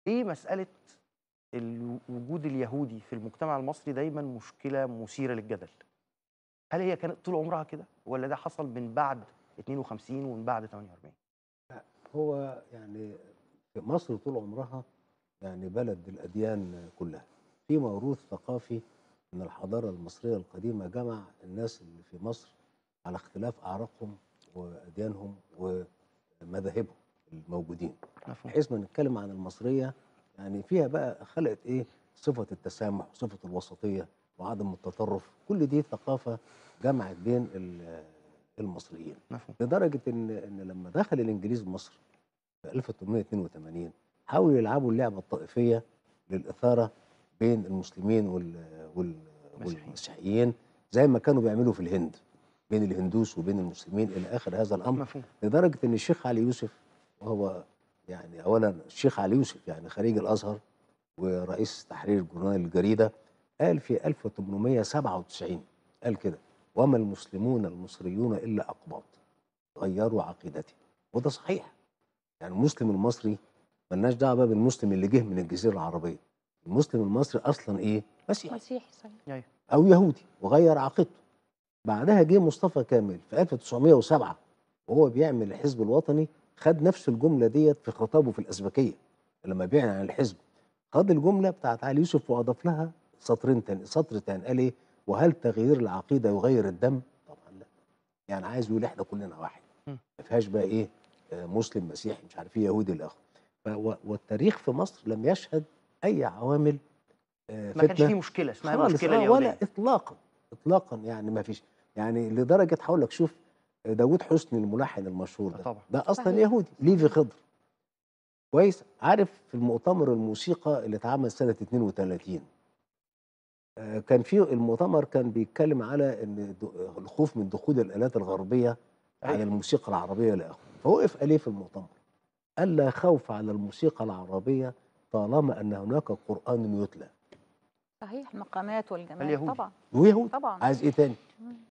ايه مساله الوجود اليهودي في المجتمع المصري دايما مشكله مثيره للجدل هل هي كانت طول عمرها كده ولا ده حصل من بعد 52 ومن بعد 48 هو يعني في مصر طول عمرها يعني بلد الأديان كلها في موروث ثقافي من الحضارة المصرية القديمة جمع الناس اللي في مصر على اختلاف أعراقهم وأديانهم ومذاهبهم الموجودين مفهوم بحيث ما نتكلم عن المصرية يعني فيها بقى خلقت إيه صفة التسامح وصفة الوسطية وعدم التطرف كل دي ثقافة جمعت بين ال- المصريين مفهوم لدرجه ان ان لما دخل الانجليز مصر في 1882 حاولوا يلعبوا اللعبه الطائفيه للاثاره بين المسلمين وال وال مسيحيين. والمسيحيين زي ما كانوا بيعملوا في الهند بين الهندوس وبين المسلمين الى اخر هذا الامر مفهوم لدرجه ان الشيخ علي يوسف وهو يعني اولا الشيخ علي يوسف يعني خريج الازهر ورئيس تحرير جورنال الجريده قال في 1897 قال كده وما المسلمون المصريون الا اقباط غيروا عقيدتي وده صحيح يعني المسلم المصري ملناش دعوه بقى بالمسلم اللي جه من الجزيره العربيه المسلم المصري اصلا ايه مسيحي مسيحي صحيح او يهودي وغير عقيدته بعدها جه مصطفى كامل في 1907 وهو بيعمل الحزب الوطني خد نفس الجمله ديت في خطابه في الازبكيه لما بيعلن عن الحزب خد الجمله بتاعت علي يوسف واضاف لها سطرين تاني سطر تاني قال ايه وهل تغيير العقيده يغير الدم طبعا لا يعني عايز يقول احنا كلنا واحد م. ما فيهاش بقى ايه آه، مسلم مسيحي مش عارف ايه يهودي الاخر والتاريخ في مصر لم يشهد اي عوامل آه، ما كانش فتنة فيه مشكله اسمها خالص المشكله آه، ولا اليهوديه اطلاقا اطلاقا يعني ما فيش يعني لدرجه هقول لك شوف داوود حسني الملحن المشهور آه ده طبعا ده اصلا صحيح. يهودي ليفي خضر كويس عارف في المؤتمر الموسيقى اللي اتعمل سنه 32 آه، كان في المؤتمر كان بيتكلم على ان د- الخوف من دخول الالات الغربيه على أيوة. الموسيقى العربيه لاخره فوقف قال ايه في المؤتمر قال لا خوف على الموسيقى العربيه طالما ان هناك قران يتلى صحيح المقامات والجمال اليهودي. طبعا ويهود طبعا عايز ايه تاني مم.